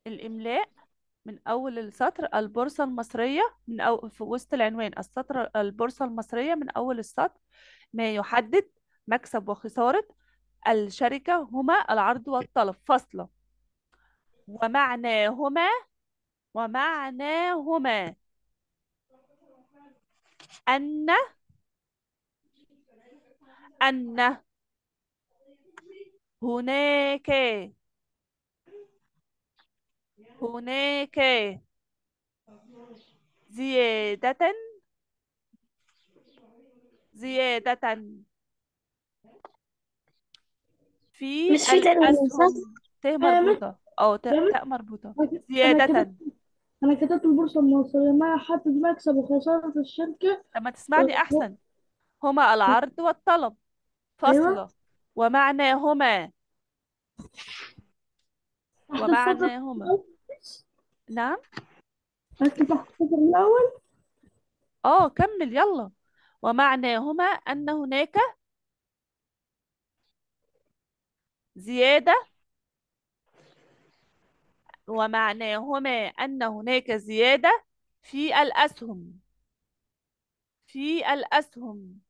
الإملاء من أول السطر البورصة المصرية من أو في وسط العنوان السطر البورصة المصرية من أول السطر ما يحدد مكسب وخسارة الشركة هما العرض والطلب فاصلة ومعناهما ومعناهما أن أن هناك هناك زيادة زيادة في مش في تاني الأسهم صح؟ ت آه، مربوطة أو ت- يا تاء مربوطة أنا كده زيادة أنا كتبت البورصة المصرية ما يحدد مكسب وخسارة الشركة لما تسمعني أحسن هما العرض والطلب أيوة فاصلة ومعناهما تحت السطر ومعناهما الأول نعم أكتب تحت السطر الأول اه كمل يلا ومعناهما أن هناك زيادة ومعناهما أن هناك زيادة في الأسهم في الأسهم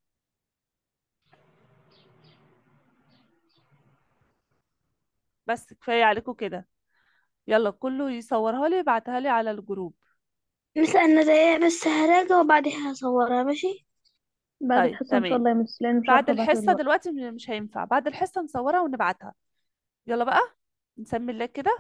بس كفاية عليكم كده يلا كله يصورها لي يبعتها لي على الجروب مس أنا دقيقة بس هراجع وبعدها هصورها ماشي بعد طيب الحصة إن شاء تمام الله يا مس لأن مش بعد عارفة أبعتها الحصة دلوقتي دلوقتي م- مش هينفع بعد الحصة نصورها ونبعتها يلا بقى نسمي الله كده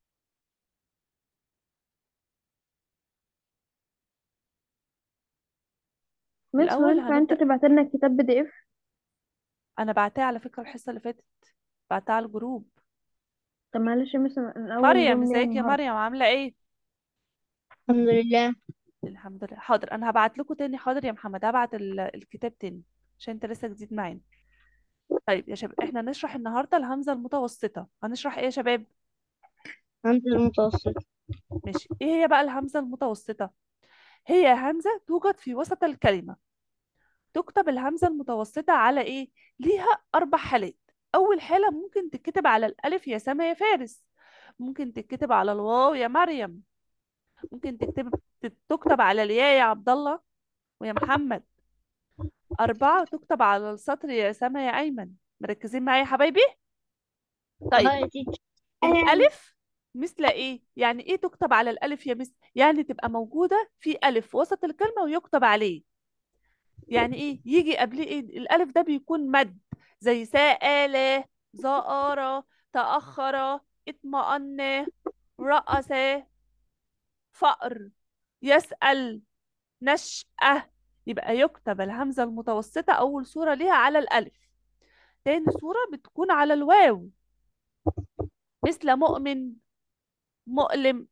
مس هو الأول ينفع أنت هنبدأ تبعت لنا الكتاب بي دي إف أنا بعتها على فكرة الحصة اللي فاتت بعتها على الجروب طب معلش يا مس من أول مريم اليوم ليه ازيك يا النهاردة مريم عاملة ايه الحمد لله الحمد لله حاضر انا هبعت لكم تاني حاضر يا محمد هبعت ال- الكتاب تاني عشان انت لسه جديد معانا طيب يا شباب احنا نشرح النهارده الهمزة المتوسطة هنشرح ايه يا شباب أنت المتوسط ماشي ايه هي بقى الهمزة المتوسطة هي همزة توجد في وسط الكلمة تكتب الهمزة المتوسطة على ايه ليها اربع حالات اول حالة ممكن تتكتب على الالف يا سما يا فارس ممكن تتكتب على الواو يا مريم ممكن تكتب تكتب على الياء يا عبد الله ويا محمد أربعة تكتب على السطر يا سما يا أيمن مركزين معايا يا حبايبي طيب اه يا تيتي الألف مثل إيه يعني إيه تكتب على الألف يا مس يعني تبقى موجودة في ألف وسط الكلمة ويكتب عليه يعني إيه يجي قبليه إيه الألف ده بيكون مد زي سأل زار تأخر اطمأن رأس فأر يسأل نشأة يبقى يكتب الهمزة المتوسطة أول صورة ليها على الألف تاني صورة بتكون على الواو مثل مؤمن مؤلم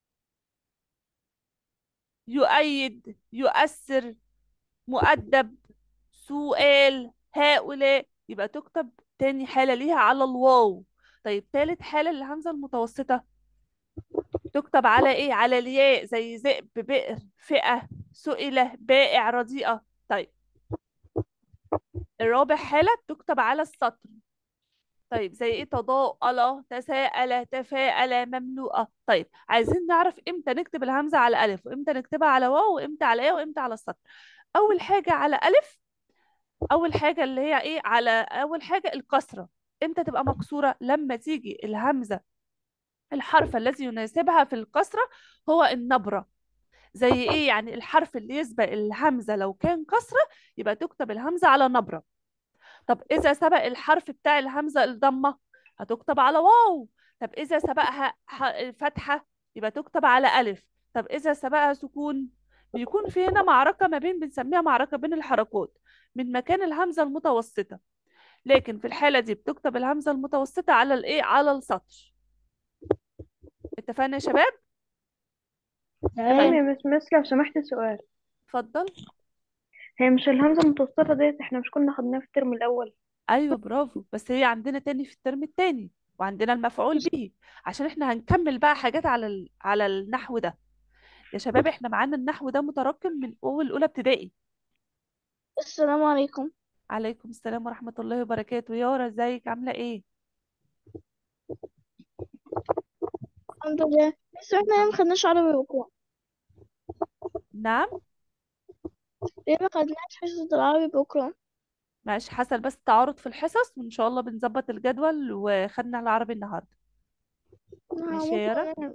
يؤيد يؤثر مؤدب سؤال هؤلاء يبقى تكتب تاني حالة ليها على الواو طيب تالت حالة للهمزة المتوسطة تكتب على ايه على الياء زي ذئب بئر فئة سئلة بائع رديئة طيب الرابع حالة تكتب على السطر طيب زي ايه تضاءل تساءل تفاءل مملوءة طيب عايزين نعرف امتى نكتب الهمزة على ألف وامتى نكتبها على واو وامتى على ايه وامتى على السطر أول حاجة على ألف أول حاجة اللي هي ايه على أول حاجة الكسرة امتى تبقى مكسورة لما تيجي الهمزة الحرف الذي يناسبها في الكسرة هو النبرة زي ايه يعني الحرف اللي يسبق الهمزة لو كان كسرة يبقى تكتب الهمزة على نبرة طب إذا سبق الحرف بتاع الهمزة الضمة هتكتب على واو طب إذا سبقها ح- فتحة يبقى تكتب على ألف طب إذا سبقها سكون بيكون في هنا معركة ما بين بنسميها معركة بين الحركات من مكان الهمزة المتوسطة لكن في الحالة دي بتكتب الهمزة المتوسطة على الإيه على السطر اتفقنا يا شباب تمام تمام يا مس مس لو سمحت سؤال اتفضل هي مش الهمزة المتوسطة ديت احنا مش كنا خدناها في الترم الأول ايوه برافو بس هي عندنا تاني في الترم التاني وعندنا المفعول به عشان احنا هنكمل بقى حاجات على ال... على النحو ده يا شباب احنا معانا النحو ده متراكم من اول اولى ابتدائي السلام عليكم عليكم السلام ورحمة الله وبركاته يارا ازيك عاملة ايه الحمد لله بس احنا ما خدناش عربي بكرة نعم ليه ما خدناش حصة العربي بكرة معلش حصل بس تعارض في الحصص وان شاء الله بنظبط الجدول وخدنا العربي النهارده آه، ماشي يا ممكن يارا نعمل.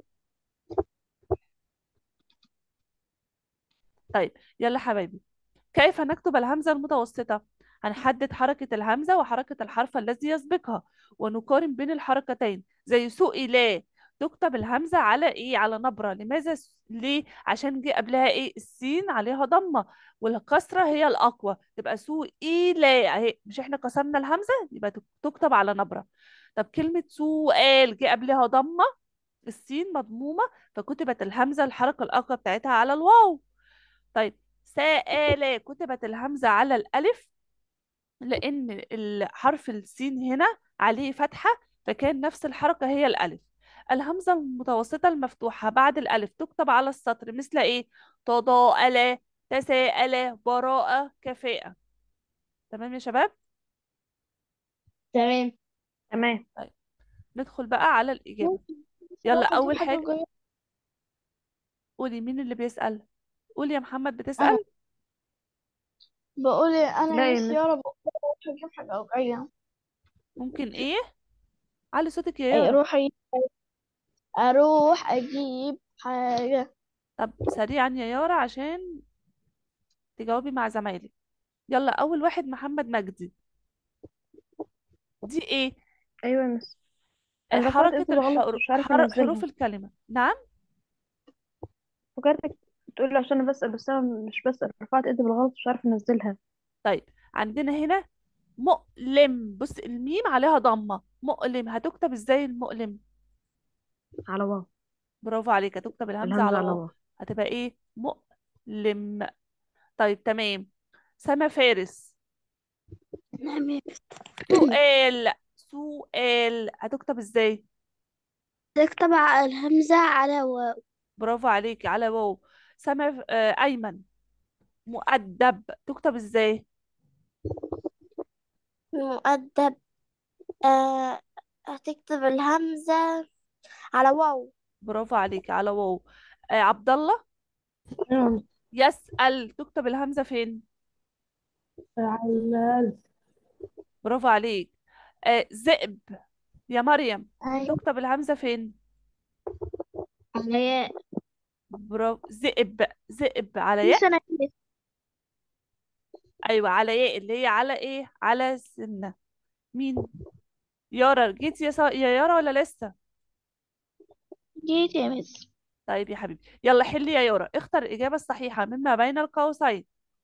طيب يلا حبايبي كيف نكتب الهمزة المتوسطة هنحدد حركة الهمزة وحركة الحرف الذي يسبقها ونقارن بين الحركتين زي سئل تكتب الهمزة على ايه على نبرة لماذا س- ليه عشان جه قبلها ايه السين عليها ضمة والكسرة هي الأقوى تبقى سئل اهي مش احنا كسرنا الهمزة يبقى تك- تكتب على نبرة طب كلمة سؤال جه قبلها ضمة السين مضمومة فكتبت الهمزة الحركة الأقوى بتاعتها على الواو طيب سآل كتبت الهمزة على الألف لأن الحرف السين هنا عليه فتحة فكان نفس الحركة هي الألف الهمزة المتوسطة المفتوحة بعد الألف تكتب على السطر مثل إيه تضاءل تساءل براءة كفاءة تمام يا شباب تمام تمام طيب ندخل بقى على الإجابة ممكن يلا صراحة دي أول حاجة حاجة جميلة. قولي مين اللي بيسأل قولي يا محمد أنا بتسأل بقول أنا لا يا يا مس مس يارا بقول أروح أجيب حاجة واقعية ممكن إيه علي صوتك يا أي يارا أروح أجيب أروح أجيب حاجة طب سريعا يا يارا عشان تجاوبي مع زمايلك يلا اول واحد محمد مجدي دي ايه ايوه يا مس آه، انا رفعت حركة ايدي بالغلط الحر... مش عارفه حر... حروف انزلها الكلمة نعم فكرتك بتقول لي عشان انا بسأل بس انا مش بسأل رفعت ايدي بالغلط مش عارفه انزلها طيب عندنا هنا مؤلم بص الميم عليها ضمة مؤلم هتكتب ازاي المؤلم على واو برافو عليك هتكتب الهمزة الهمزه على على واو واو هتبقى ايه مؤلم طيب تمام سما فارس نعم يا مس. سؤال سؤال هتكتب ازاي تكتب على الهمزة على واو برافو عليك على واو سما آه، ايمن مؤدب تكتب ازاي مؤدب آه هتكتب الهمزة على واو برافو عليك على واو آه عبد الله نعم يسأل تكتب الهمزة فين على الألف برافو عليك آه ذئب يا مريم أيوة تكتب الهمزة فين على ياء برافو ذئب ذئب على ياء سنة ايوه على ياء اللي هي على ايه على سنة مين يارا جيت يا سا... يا يارا ولا لسه جيت يا مس طيب يا حبيبي يلا حلي يا يارا اختر الإجابة الصحيحة مما بين القوسين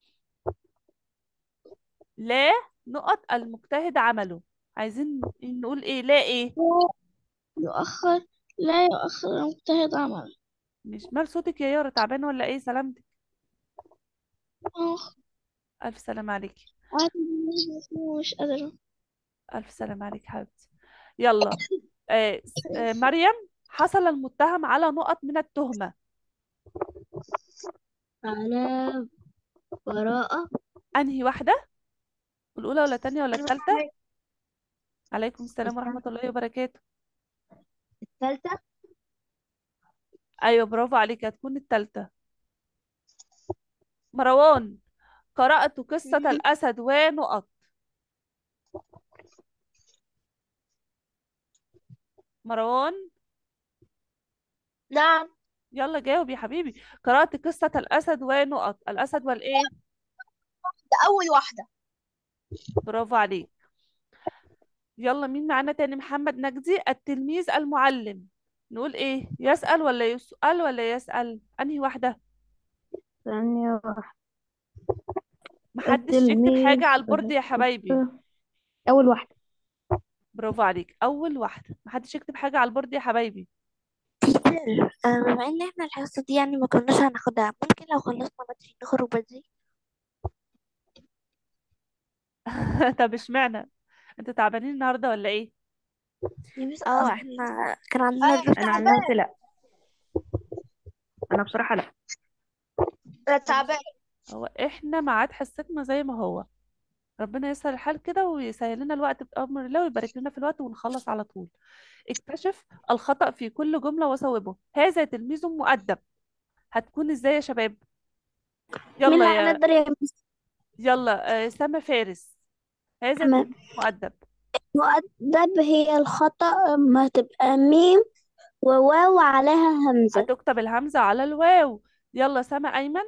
لا نقط المجتهد عمله عايزين نقول ايه لا ايه يؤخر لا يؤخر المجتهد عمل مش مال صوتك يا يارا تعبان ولا ايه سلامتك أخ الف سلام عليكي عادي مش قادرة الف سلام عليك حبيبتي يلا آه س- آه مريم حصل المتهم على نقط من التهمة على براءة انهي واحدة الاولى ولا التانية ولا التالتة عليكم السلام ورحمة الله وبركاته الثالثة ايوه برافو عليك هتكون التالتة مروان قرأت قصة الأسد ونقط مروان نعم يلا جاوب يا حبيبي قرأت قصة الأسد ونقط الأسد والإيه ده أول واحدة برافو عليك يلا مين معانا تاني محمد نجدي التلميذ المعلم نقول إيه يسأل ولا يسأل ولا يسأل أنهي واحدة ثانية واحدة محدش يكتب التلميذ حاجة على البورد يا حبايبي أول واحدة برافو عليك أول واحدة محدش يكتب حاجة على البورد يا حبايبي تيتر آه، بما ان احنا الحصة دي يعني ما كناش هناخدها ممكن لو خلصنا بدري نخرج بدري طب اشمعنى انتوا تعبانين النهاردة ولا إيه اه احنا كان عندنا دروس أنا عن نفسي لأ أنا بصراحة لأ أنا تعبان هو إحنا ميعاد حصتنا زي ما هو ربنا يسهل الحال كده ويسهل لنا الوقت بأمر الله ويبارك لنا في الوقت ونخلص على طول اكتشف الخطأ في كل جملة وصوبه هذا تلميذ مؤدب هتكون ازاي يا شباب مين اللي يلا يا هنقدر يا مس يلا آه، سما فارس هذا تمام تلميذ مؤدب مؤدب هي الخطأ ما تبقى ميم وواو عليها همزة هتكتب الهمزة على الواو يلا سما أيمن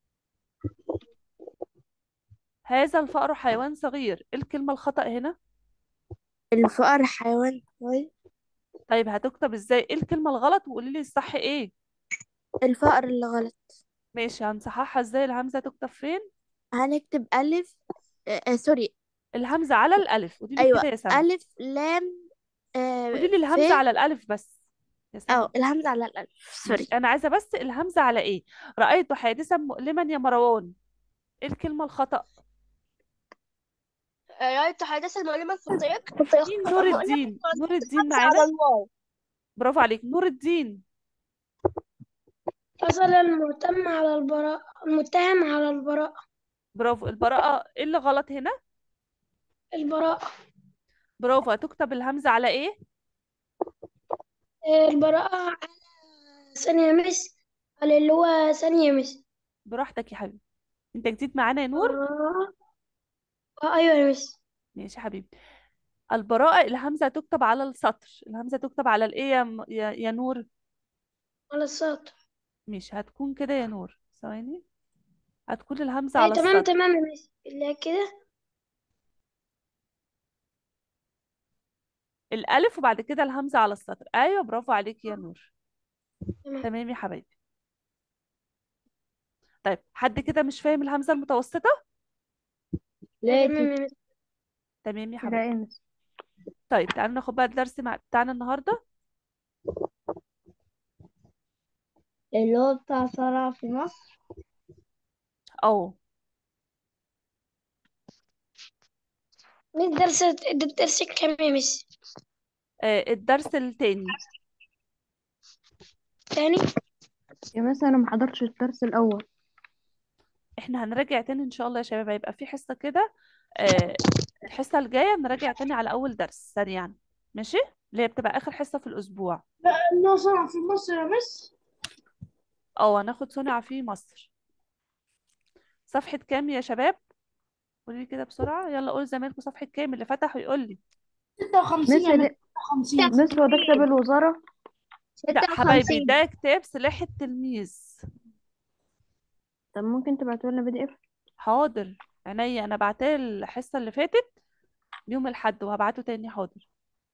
هذا الفأر حيوان صغير ايه الكلمة الخطأ هنا الفقر حيوان طيب هتكتب ازاي ايه الكلمة الغلط وقولي لي الصح ايه الفقر اللي غلط ماشي هنصححها ازاي الهمزة تكتب فين هنكتب ألف آه آه، سوري الهمزة على الألف قولي لي أيوة كده يا سما ألف لام آه قولي لي ف الهمزة على الألف بس يا سما أو الهمزة على الألف سوري ماشي أنا عايزة بس الهمزة على ايه رأيت حادثا مؤلما يا مروان ايه الكلمة الخطأ رأيت حادثة مؤلما في الطريق مين نور الدين نور الدين على معانا الواو برافو عليك نور الدين فصل المهتم على البراء المتهم على البراء برافو البراءة ايه اللي غلط هنا البراء برافو هتكتب الهمزة على ايه آه، البراءة على ثانية مس على اللي هو ثانية مس براحتك يا حبيبي انت جديد معانا يا نور براءة آه أيوة يا مس ماشي يا حبيبي البراءة الهمزة تكتب على السطر الهمزة تكتب على الايه يا, م- يا, يا نور على السطر مش هتكون كده يا نور ثواني هتكون الهمزة أي على تمام السطر تمام يا مس اللي هي كده الألف وبعد كده الهمزة على السطر أيوة برافو عليك يا نور تمام تمام يا حبايبي طيب حد كده مش فاهم الهمزة المتوسطة لا تمام يا مس تمام يا لا حبايبي يا مس طيب تعالوا ناخد بقى الدرس مع بتاعنا النهاردة اللي هو بتاع صرع في مصر اه مس درس الدرس كام يا مس آه، الدرس التاني تاني يا مس أنا ما حضرتش الدرس الأول احنا هنراجع تاني ان شاء الله يا شباب هيبقى في حصة كده آه، الحصة الجاية نراجع تاني على أول درس سريعا ماشي اللي هي بتبقى آخر حصة في الأسبوع اللي هو صنع في مصر يا مس اه هناخد صنع في مصر صفحة كام يا شباب قولي لي كده بسرعة يلا قول زمايلكم صفحة كام اللي فتح ويقول لي 56 مس يا مس دي 56 مس هو ده كتاب الوزارة لا حبايبي ده كتاب سلاح التلميذ طب ممكن تبعتوا لنا بي دي اف حاضر عينيا انا بعتاه الحصة اللي فاتت يوم الأحد وهبعته تاني حاضر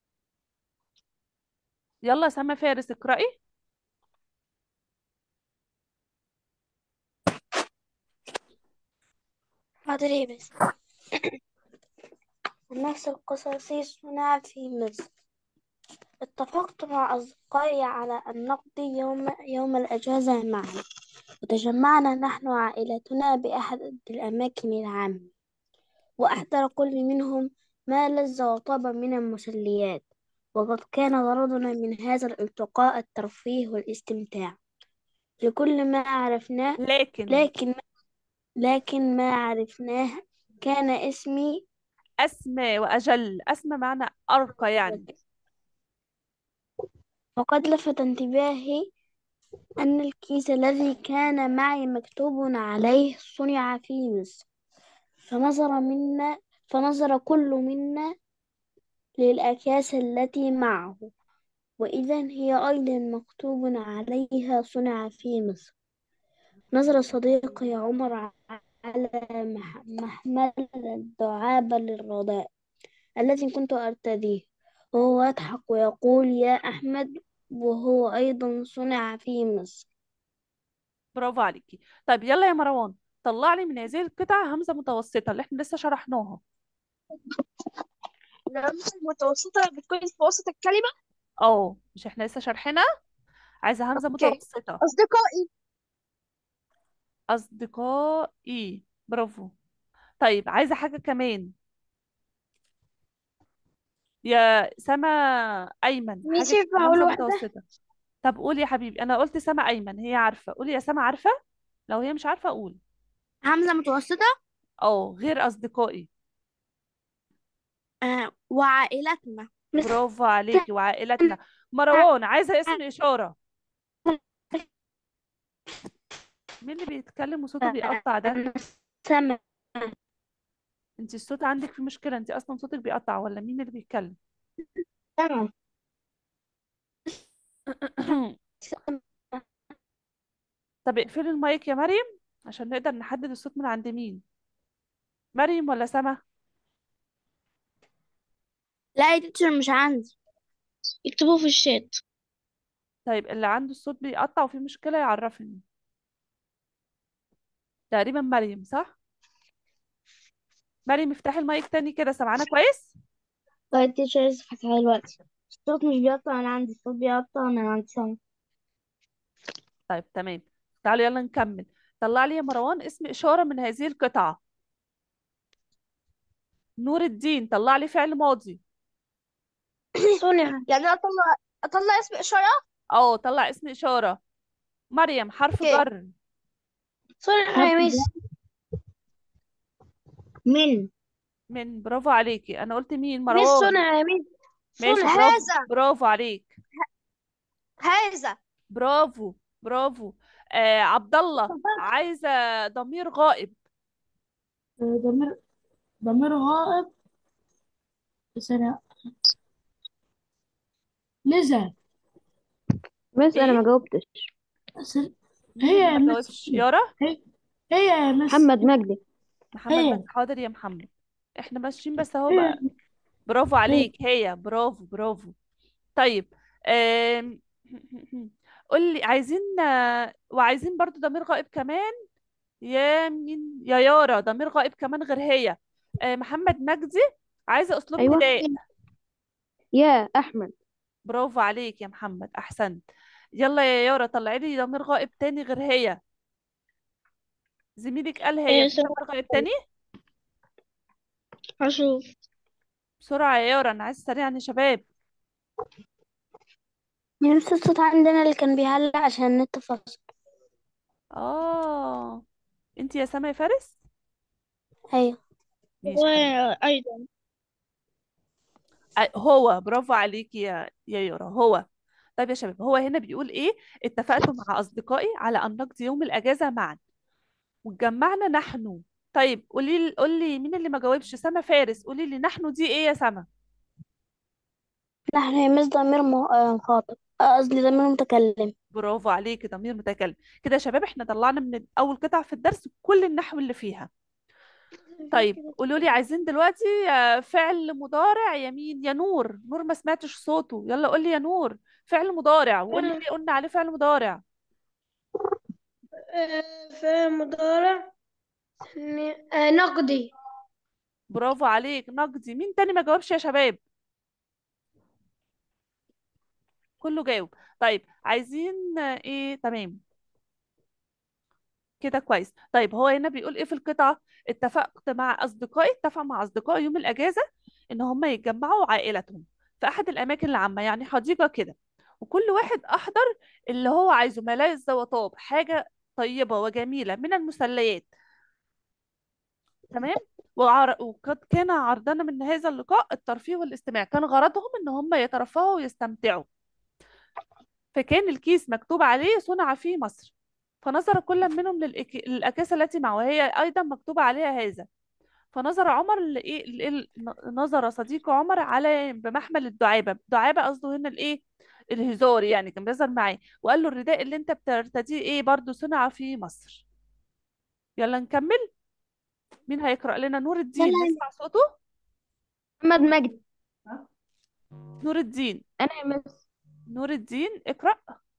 يلا سما فارس اقرأي حاضر يا مس النفس القصصي صنع في مصر اتفقت مع أصدقائي على أن نقضي يوم يوم الأجازة معا وتجمعنا نحن وعائلتنا بأحد الأماكن العامة وأحضر كل منهم ما لذ وطاب من المسليات وقد كان غرضنا من هذا الالتقاء الترفيه والاستمتاع لكل ما عرفناه لكن لكن لكن ما عرفناه كان اسمي أسمى وأجل أسمى معنى أرقى يعني وقد لفت انتباهي أن الكيس الذي كان معي مكتوب عليه صنع في مصر فنظر منا فنظر كل منا للأكياس التي معه وإذا هي أيضا مكتوب عليها صنع في مصر نظر صديقي عمر على مح- محمل الدعابة للرضاء الذي كنت أرتديه وهو يضحك ويقول يا أحمد وهو أيضا صنع في مصر برافو عليكي طيب يلا يا مروان طلع لي من هذه القطعة همزة متوسطة اللي احنا لسه شرحناها الهمزة المتوسطة بتكون في وسط الكلمة اه مش احنا لسه شارحينها عايزة همزة اوكي متوسطة أصدقائي أصدقائي برافو طيب عايزة حاجة كمان يا سما أيمن مش حاجة ينفع أقول همزة واحدة متوسطة طب قولي يا حبيبي أنا قلت سما أيمن هي عارفة قولي يا سما عارفة لو هي مش عارفة قول همزة متوسطة اه غير أصدقائي آه وعائلتنا برافو عليكي وعائلتنا مروان عايزة اسم إشارة مين اللي بيتكلم وصوته بيقطع ده سما انت الصوت عندك في مشكلة انت اصلا صوتك بيقطع ولا مين اللي بيتكلم سما سما طب اقفلي المايك يا مريم عشان نقدر نحدد الصوت من عند مين مريم ولا سما لا يا تيتشر مش عندي اكتبوه في الشات طيب اللي عنده الصوت بيقطع وفي مشكلة يعرفني تقريبا مريم صح مريم افتحي المايك تاني كده سامعانا كويس طيب تيشر لسه فاتحة دلوقتي الصوت مش بيقطع أنا عندي الصوت بيقطع أنا عندي سما طيب تمام تعالوا يلا نكمل طلع لي يا مروان اسم إشارة من هذه القطعة نور الدين طلع لي فعل ماضي صنع يعني أنا اطلع اطلع اسم اشاره اه طلع اسم إشارة مريم حرف اوكي جر صنع يا ميس من من برافو عليكي انا قلت مين ميس مروان صنع يا ميس ماشي صنع برافو هذا برافو عليك هذا برافو برافو آه عبد الله عايزة ضمير غائب ضمير ضمير غائب سنة لذا مس انا ما ايه جاوبتش سن- مين هي اللي يا ما مس جاوبش يارا هي هي يا مس محمد مجدي محمد هي مجدي حاضر يا محمد احنا ماشيين بس اهو هي بقى برافو هي عليك هي برافو برافو طيب آم، قول لي عايزين آه، وعايزين برضو ضمير غائب كمان يا مين يا يارا ضمير غائب كمان غير هي آه، محمد مجدي عايزة أسلوب ايوه نداء يا احمد برافو عليك يا محمد أحسنت يلا يا يارا طلعي لي ضمير غائب تاني غير هي زميلك قال هي إيه في ضمير غائب تاني هشوف بسرعة يا يارا أنا عايز سريعا يا شباب يا ميس الصوت عندنا اللي كان بيهلع عشان النت فصل آه انت يا سما يا فارس أيوه ماشي حبيبي وايضا أ- هو برافو عليكي يا يا يارا هو طيب يا شباب هو هنا بيقول ايه اتفقت مع اصدقائي على ان نقضي يوم الاجازه معا واتجمعنا نحن طيب قولي لي قولي مين اللي ما جاوبش سما فارس قولي لي نحن دي ايه يا سما نحن يا ميس ضمير م- آه، مخاطب آه، قصدي ضمير متكلم برافو عليكي ضمير متكلم كده يا شباب احنا طلعنا من اول قطعه في الدرس كل النحو اللي فيها طيب قولوا لي عايزين دلوقتي آه، فعل مضارع يا مين يا نور نور ما سمعتش صوته يلا قول لي يا نور فعل مضارع وقول لي ليه قلنا عليه فعل مضارع فعل مضارع نقدي برافو عليك نقدي مين تاني ما جاوبش يا شباب كله جاوب طيب عايزين آه، ايه تمام كده كويس طيب هو هنا بيقول ايه في القطعة اتفقت مع اصدقائي اتفق مع اصدقائي يوم الاجازة ان هم يتجمعوا عائلتهم في احد الاماكن العامة يعني حديقة كده وكل واحد احضر اللي هو عايزه ملاذ وطاب حاجة طيبة وجميلة من المسليات تمام وعر... وقد كان عرضنا من هذا اللقاء الترفيه والاستماع كان غرضهم ان هم يترفهوا ويستمتعوا فكان الكيس مكتوب عليه صنع في مصر فنظر كل منهم للإك... للأكاسة التي معه وهي أيضا مكتوب عليها هذا فنظر عمر لإيه لإيه- نظر صديق عمر على بمحمل الدعابة دعابة قصده هنا الإيه الهزار يعني كان بيهزر معاه وقال له الرداء اللي انت بترتديه ايه برضو صنع في مصر يلا نكمل مين هيقرأ لنا نور الدين يلا نسمع صوته محمد مجدي نور الدين انا يا مس نور الدين اقرأ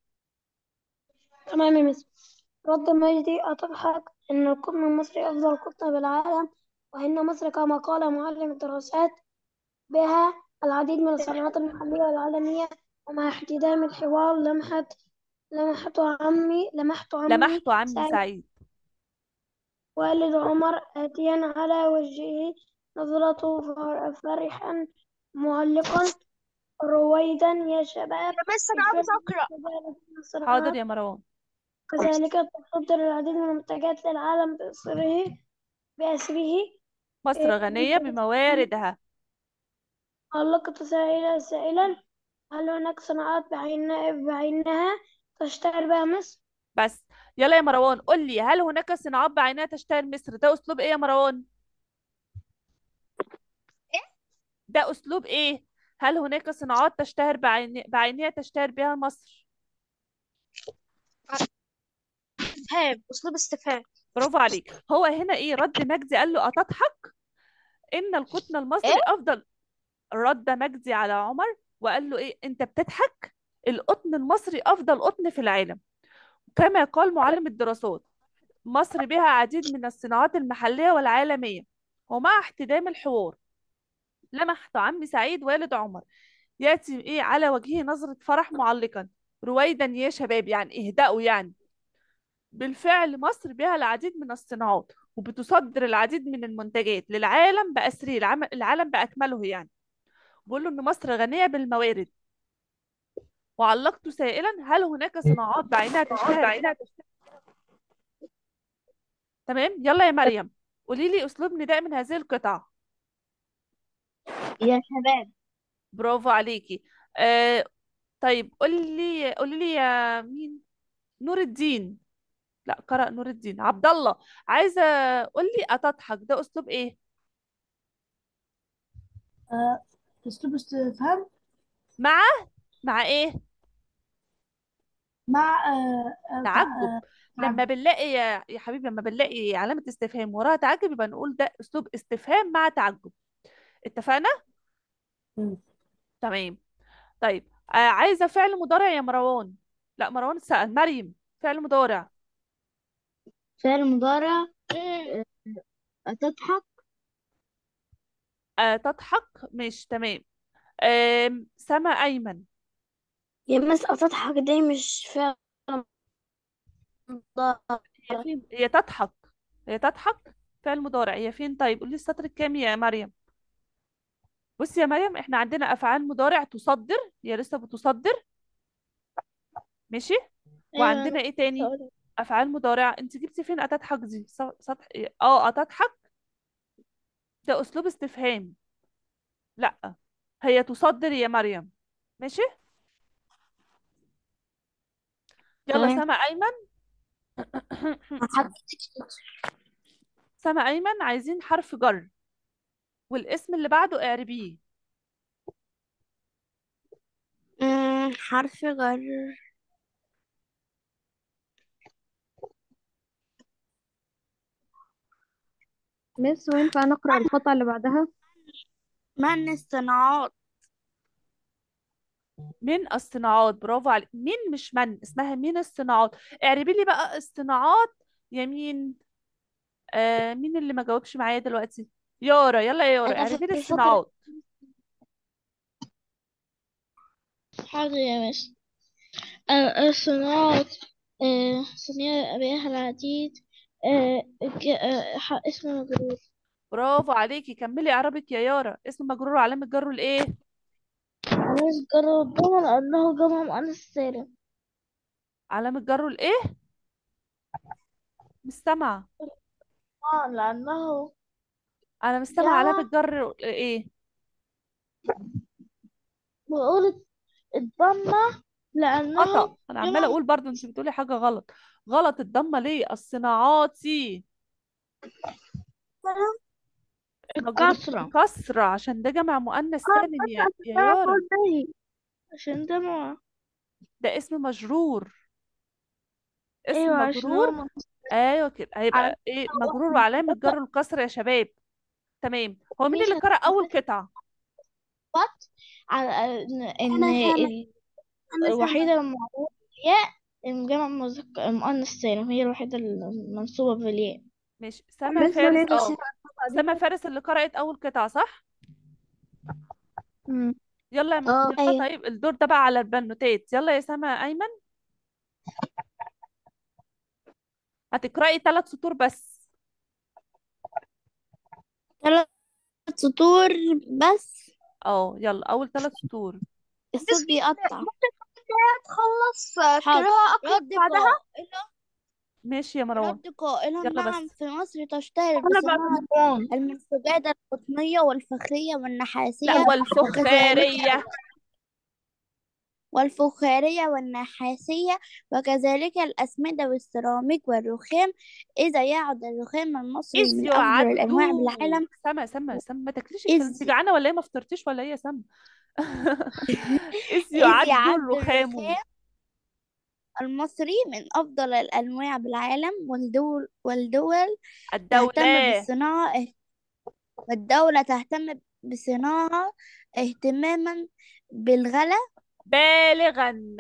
تمام يا مس رد مجدي أتضحك أن القطن المصري أفضل قطن بالعالم وإن مصر كما قال معلم الدراسات بها العديد من الصناعات المحلية والعالمية ومع احتدام الحوار لمحت لمحت عمي لمحت عمي لمحت عمي سعيد سعيد والد عمر آتيا على وجهه نظرته فر- فرحا معلقا رويدا يا شباب بس انا عاوز اقرا كذلك مصر حاضر يا مروان كذلك تصدر العديد من المنتجات للعالم بأسره بأسره مصر إيه، غنية بمواردها علقت سائلا سائلا هل هناك صناعات بعين بعينها تشتهر بها مصر؟ بس يلا يا مروان قول لي هل هناك صناعات بعينها تشتهر مصر ده اسلوب ايه يا مروان ده اسلوب ايه هل هناك صناعات تشتهر بعين... بعينها تشتهر بها مصر استفهام أسلوب استفهام برافو عليك هو هنا ايه رد مجدي قال له أتضحك إن القطن المصري أفضل رد مجدي على عمر وقال له ايه انت بتضحك القطن المصري أفضل قطن في العالم كما قال معلم الدراسات مصر بها عديد من الصناعات المحلية والعالمية ومع احتدام الحوار لمحت عمي سعيد والد عمر يأتي ايه على وجهه نظرة فرح معلقا رويدا يا شباب يعني اهدأوا يعني بالفعل مصر بها العديد من الصناعات وبتصدر العديد من المنتجات للعالم بأسره العم- العالم بأكمله يعني بقول له إن مصر غنية بالموارد وعلقت سائلا هل هناك صناعات بعينها تشتهر تمام يلا يا مريم قولي لي أسلوب نداء من هذه القطعة يا شباب برافو عليكي آه طيب قولي لي قولي لي يا مين نور الدين لا قرأ نور الدين عبد الله عايزة قولي أتضحك ده أسلوب إيه آه، أسلوب استفهام مع مع إيه مع آه، آه، تعجب آه، لما بنلاقي يا يا حبيبي لما بنلاقي علامة استفهام وراها تعجب يبقى نقول ده أسلوب استفهام مع تعجب اتفقنا مم. تمام طيب آه عايزة فعل مضارع يا مروان لا مروان سأل مريم فعل مضارع فعل مضارع تضحك آه تضحك مش تمام آم، سما أيمن يا مس أتضحك دي مش فعل مضارع هي فين هي تضحك هي تضحك فعل مضارع هي فين طيب قولي السطر الكام يا مريم بصي يا مريم احنا عندنا افعال مضارع تصدر هي لسه بتصدر ماشي وعندنا ايه تاني افعال مضارع انت جبتي فين اتضحك دي س- سطح إيه؟ اه اتضحك ده اسلوب استفهام لا هي تصدر يا مريم ماشي يلا تمام. سما ايمن سما ايمن عايزين حرف جر والاسم اللي بعده اعربيه مم، حرف جر مس وينفع نقرأ القطعة اللي بعدها من الصناعات من الصناعات برافو عليك مين مش من اسمها مين الصناعات اعربي لي بقى الصناعات يا مين آه مين اللي ما جاوبش معايا دلوقتي يارا يلا يا يارا أنا اعربي لي في السطر الصناعات حاضر يا مس آه، الصناعات آه، صناعة بها العديد آه، ج- آه، ح- اسم مجرور برافو عليكي كملي اعرابك يا يارا اسم مجرور وعلامة جره الايه عايز جرب ضمن لأنه جمع مؤنث سالم علامة جره الايه مش سامعة اه لأنه انا مش سامعة علامة جر ايه بقول الضمة لأنه خطأ انا عمالة جمع اقول برضو انت بتقولي حاجة غلط غلط الضمة ليه الصناعاتي مجرور الكسرة كسرة عشان ده جمع مؤنث سالم يا يا يارا عشان ده مع ده اسم مجرور اسم أيوة عشان هو مجرور من- ايوه كده هيبقى ايه مجرور وعلامة جر الكسر يا شباب تمام هو مين مش اللي قرأ اول قطعة هتثبت على إن إن أنا فاهمة ال- أنا فاهمة الوحيدة المعروفة ياء الجمع مذكر مؤنث سالم هي الوحيدة المنصوبة بالياء ماشي سما مس فارس وليد اه الصفة دي سما فارس اللي قرأت اول قطعة صح مم. يلا يا اه يلا أيوة طيب الدور ده بقى على البنوتات يلا يا سما ايمن هتقرأي ثلاث سطور بس ثلاث سطور بس اه يلا اول ثلاث سطور الصوت بيقطع تخلص حاضر قراءة أقرأ رد بعدها قائلة ماشي يا مروان رد قائلا يلا نعم بس في مصر تشتهر أنا بعد بصناعة مروان المنسوجات القطنية والفخرية لا والنحاسية وكذلك والفخارية والفخارية والنحاسية وكذلك الأسمدة والسيراميك والرخام إذا يعد الرخام المصري إذ من أفضل الأنواع يعدوا بالعالم سما سما سما ما تاكليش الكلام انت إذ جعانة ولا ايه ما فطرتيش ولا ايه يا سما إذ إذ يعد يعد الرخام الرخام المصري من أفضل الأنواع بالعالم والدول والدول تهتم الدولة بالصناعة اه- والدولة تهتم بصناعة اهتماما بالغلا بالغا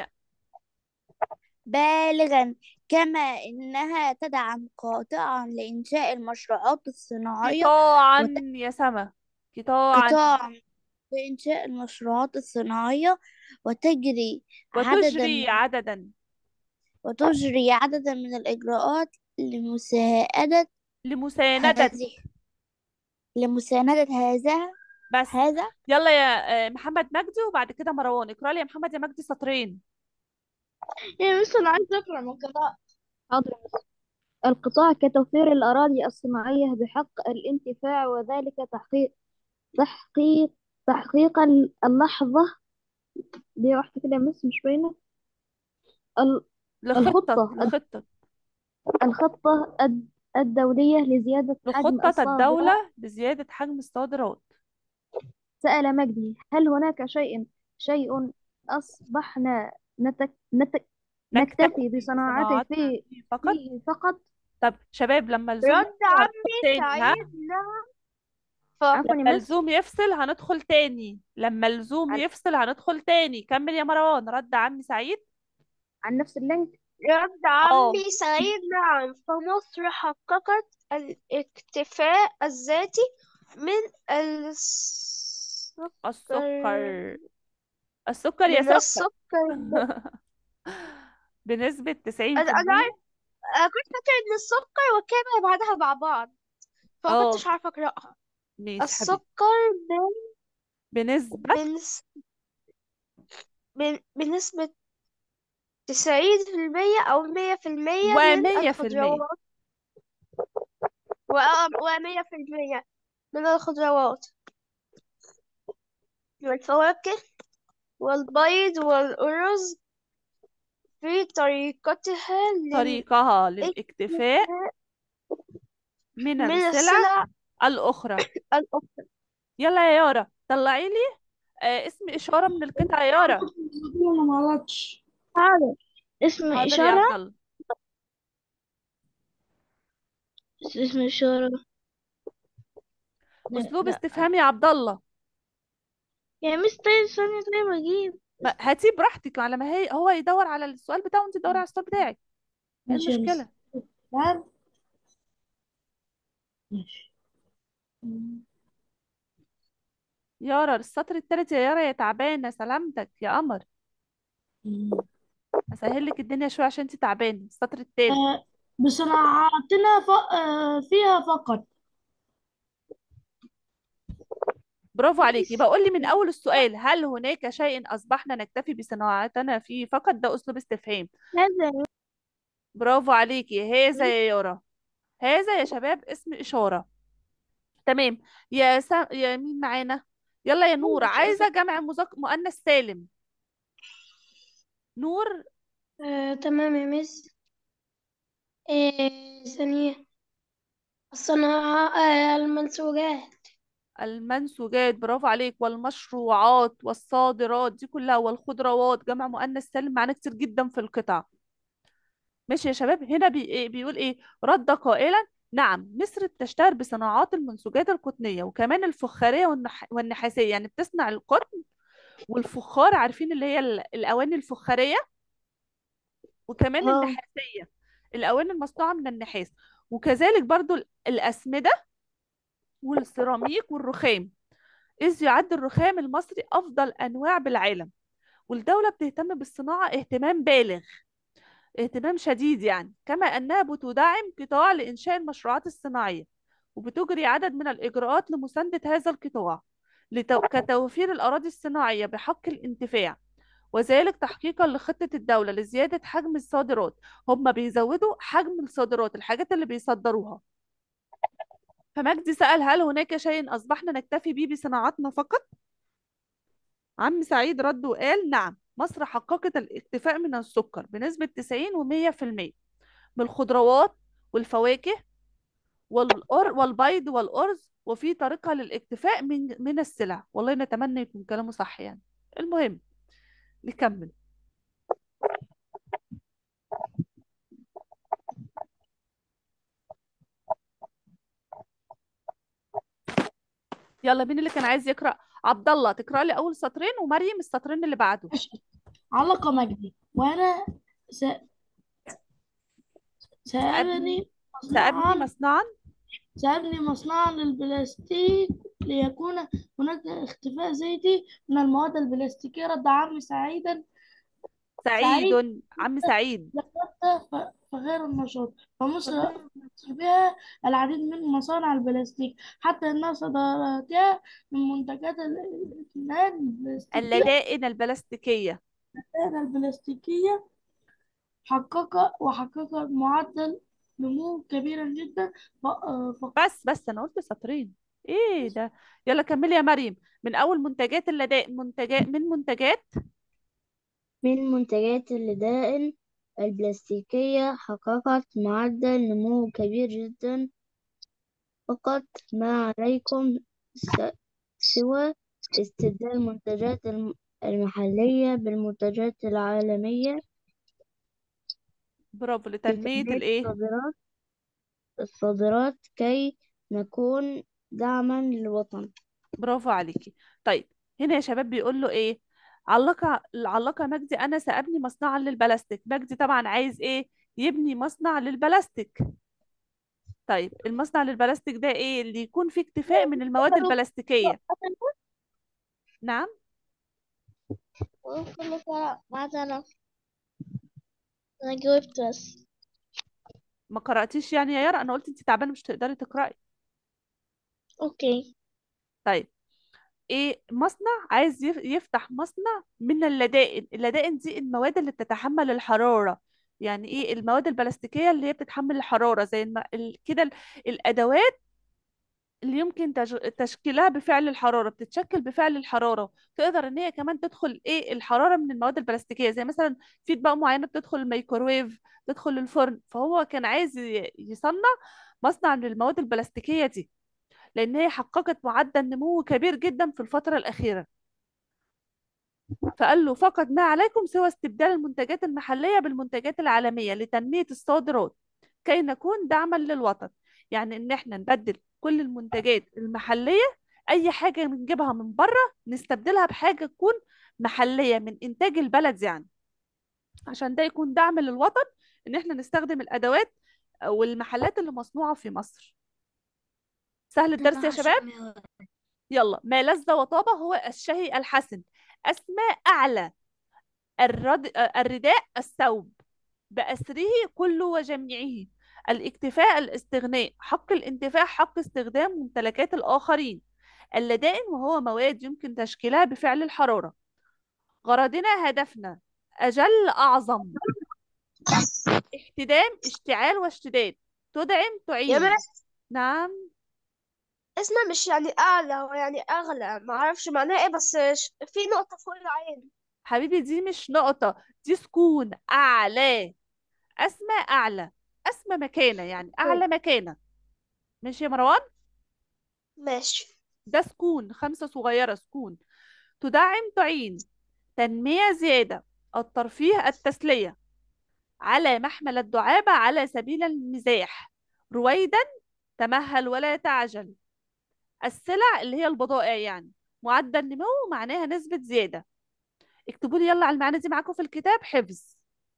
بالغا كما إنها تدعم قاطعا لإنشاء المشروعات الصناعية قطاعا يا سما قطاعا وقطاعا لإنشاء المشروعات الصناعية وتجري وتجري عددا عددا وتجري عددا من الإجراءات لمساعدة لمساندة هذه لمساندة هذا بس هذا يلا يا آه، محمد مجدي وبعد كده مروان اقرا لي يا محمد يا مجدي سطرين يا مس أنا عايزة أقرأ من قراءة حاضر يا مس. القطاع كتوفير الأراضي الصناعية بحق الانتفاع وذلك تحقيق تحقيق تحقيق ال- اللحظة دي واحدة كده يا مس مش باينة ال- لخطة الخطة لخطة الخطة الد- الدولية لزيادة حجم لخطة الصادرات الدولة لزيادة حجم الصادرات سأل مجدي هل هناك شيء شيء أصبحنا نتك نتك نكتفي نكتفي بصناعته بصناعته في فيه فقط فيه فقط طب شباب لما الزوم رد يفصل هندخل عمي تاني ها سعيد نعم ف عفوا لما يا مس الزوم يفصل هندخل تاني لما الزوم عن, يفصل هندخل تاني كمل يا مروان رد عمي سعيد عن نفس اللينك رد اه عمي سعيد نعم فمصر حققت الاكتفاء الذاتي من السكر السكر السكر يا من سكر السكر بنسبة تسعين أنا في أنا عارف المية أنا كنت فاكرة إن السكر والكيمياء بعدها مع بعض فما كنتش اه عارفة أقرأها ماشي حبيبي السكر بن بنسبة بنس بن بنسبة تسعين في المية أو مية في المية من ومية في المية الخضروات ومية في المية من الخضروات والفواكه والبيض والأرز في طريقتها طريقها للاكتفاء للاكتفاء من من السلع السلع الأخرى الأخرى يلا يا يارا طلعي لي آه اسم إشارة من القطعة يا يارا انا ما غلطش حاضر اسم حاضر يا إشارة عبد الله اسم إشارة لا أسلوب لا استفهام يا عبد الله يا مس طيب ثانية طيب أجيب ما- هاتيه براحتك على ما هي هو يدور على السؤال بتاعه وانت تدوري على السؤال بتاعك ايه ماشي يا مس المشكلة تمام ماشي يارا السطر التالت يا يارا يا تعبانة سلامتك يا قمر اسهل لك الدنيا شوية عشان انت تعبانة السطر التالت آه بصناعاتنا ف... آه فيها فقط برافو عليك يبقى قول لي من اول السؤال هل هناك شيء اصبحنا نكتفي بصناعتنا فيه فقط ده اسلوب استفهام هذا برافو عليكي هذا يا يارا هذا يا شباب اسم إشارة تمام يا س... يا مين معانا يلا يا نور عايزة جمع مذك... مؤنث سالم نور آه، تمام يا مس آه، ثانية الصناعة آه، المنسوجات المنسوجات برافو عليك والمشروعات والصادرات دي كلها والخضروات جمع مؤنث سالم معانا كتير جدا في القطع ماشي يا شباب هنا بي... إيه بيقول ايه رد قائلا نعم مصر بتشتهر بصناعات المنسوجات القطنية وكمان الفخارية والنح... والنحاسية يعني بتصنع القطن والفخار عارفين اللي هي ال- الأواني الفخارية وكمان اه النحاسية الأواني المصنوعة من النحاس وكذلك برضو ال- الأسمدة والسيراميك والرخام إذ يعد الرخام المصري أفضل أنواع بالعالم والدولة بتهتم بالصناعة اهتمام بالغ اهتمام شديد يعني كما أنها بتدعم قطاع لإنشاء المشروعات الصناعية وبتجري عدد من الإجراءات لمساندة هذا القطاع لتو... كتوفير الأراضي الصناعية بحق الانتفاع وذلك تحقيقا لخطة الدولة لزيادة حجم الصادرات هم بيزودوا حجم الصادرات الحاجات اللي بيصدروها فمجدي سأل هل هناك شيء أصبحنا نكتفي به بصناعتنا فقط؟ عم سعيد رد وقال نعم مصر حققت الاكتفاء من السكر بنسبة 90 و100% بالخضروات والفواكه والأر والبيض والأرز وفي طريقة للاكتفاء من من السلع والله نتمنى يكون كلامه صح يعني المهم نكمل يلا مين اللي كان عايز يقرأ عبد الله تقرأ لي أول سطرين ومريم السطرين اللي بعده ماشي علق مجدي وأنا س... سأبني سأبني مصنعا مصنعا سأبني مصنعا للبلاستيك ليكون هناك اختفاء ذاتي من المواد البلاستيكية رد عمي سعيدا سعيد سعيد عم سعيد لفتة ف- فغير النشاط فمصر مصر بها العديد من مصانع البلاستيك حتى أنها صدرتها من منتجات الإتمان البلاستيكية اللدائن البلاستيكية البلاستيكية حقق وحقق معدل نمو كبيرا جدا ف- ف- بس بس أنا قلت سطرين إيه ده يلا كملي يا مريم من أول منتجات اللدائن منتجات من منتجات من منتجات اللدائن البلاستيكية حققت معدل نمو كبير جدا فقط ما عليكم س- سوى استبدال المنتجات الم- المحلية بالمنتجات العالمية برافو لتنمية لتنمية الإيه الصادرات الصادرات كي نكون دعما للوطن برافو عليكي طيب هنا يا شباب بيقول له ايه علق علق مجدي انا سأبني مصنعا للبلاستيك مجدي طبعا عايز ايه يبني مصنع للبلاستيك طيب المصنع للبلاستيك ده ايه اللي يكون فيه اكتفاء من المواد البلاستيكية نعم كله كلام بعد أنا أنا جاوبت بس ما قرأتيش يعني يا يارا انا قلت انت تعبانة مش تقدري تقرأي أوكي طيب ايه مصنع عايز يف- يفتح مصنع من اللدائن اللدائن دي المواد اللي بتتحمل الحرارة يعني ايه المواد البلاستيكية اللي هي بتتحمل الحرارة زي الم... ال... كده ال- الأدوات اللي يمكن تج... تشكيلها بفعل الحرارة بتتشكل بفعل الحرارة تقدر ان هي كمان تدخل ايه الحرارة من المواد البلاستيكية زي مثلا في اطباق معينة بتدخل الميكروويف تدخل الفرن فهو كان عايز ي- يصنع مصنع من المواد البلاستيكية دي لان هي حققت معدل نمو كبير جدا في الفترة الأخيرة فقال له فقط ما عليكم سوى استبدال المنتجات المحلية بالمنتجات العالمية لتنمية الصادرات كي نكون دعما للوطن يعني ان احنا نبدل كل المنتجات المحلية اي حاجة بنجيبها من بره نستبدلها بحاجة تكون محلية من انتاج البلد يعني عشان ده يكون دعم للوطن ان احنا نستخدم الادوات والمحلات اللي مصنوعة في مصر سهل الدرس يا شباب يلا ما لذ وطاب هو الشهي الحسن أسماء أعلى الرد... الرداء الثوب بأسره كله وجميعه الاكتفاء الاستغناء حق الانتفاع حق استخدام ممتلكات الآخرين اللدائن وهو مواد يمكن تشكيلها بفعل الحرارة غرضنا هدفنا أجل أعظم احتدام اشتعال واشتداد تدعم يا تعين مس نعم اسمه مش يعني أعلى هو يعني أغلى ما أعرفش معناه إيه بس ش- في نقطة فوق العين حبيبي دي مش نقطة دي سكون أعلى أسمى أعلى أسمى مكانة يعني أعلى مكانة ماشي يا مروان ماشي ده سكون خمسة صغيرة سكون تدعم تعين تنمية زيادة الترفيه التسلية على محمل الدعابة على سبيل المزاح رويدا تمهل ولا تعجل السلع اللي هي البضائع يعني معدل نمو معناها نسبة زيادة اكتبوا لي يلا على المعاني دي معاكم في الكتاب حفظ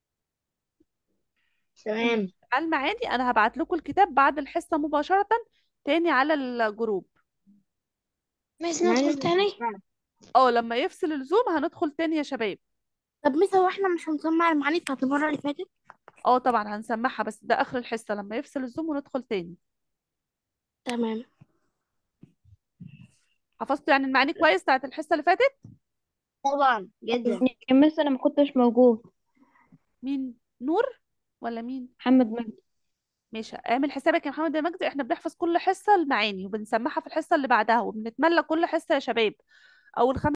تمام على المعاني انا هبعت لكم الكتاب بعد الحصة مباشرة تاني على الجروب مس معانا ندخل تاني اه لما يفصل الزوم هندخل تاني يا شباب طب مس هو احنا مش هنسمع المعاني بتاعت المرة اللي فاتت اه طبعا هنسمعها بس ده اخر الحصة لما يفصل الزوم وندخل تاني تمام حفظتوا يعني المعاني كويس بتاعت الحصة اللي فاتت طبعا جدا يا مس انا ما كنتش موجود مين نور ولا مين محمد مجدي ماشي اعمل حسابك يا محمد يا مجدي احنا بنحفظ كل حصة المعاني وبنسمعها في الحصة اللي بعدها وبنتملى كل حصة يا شباب اول خمس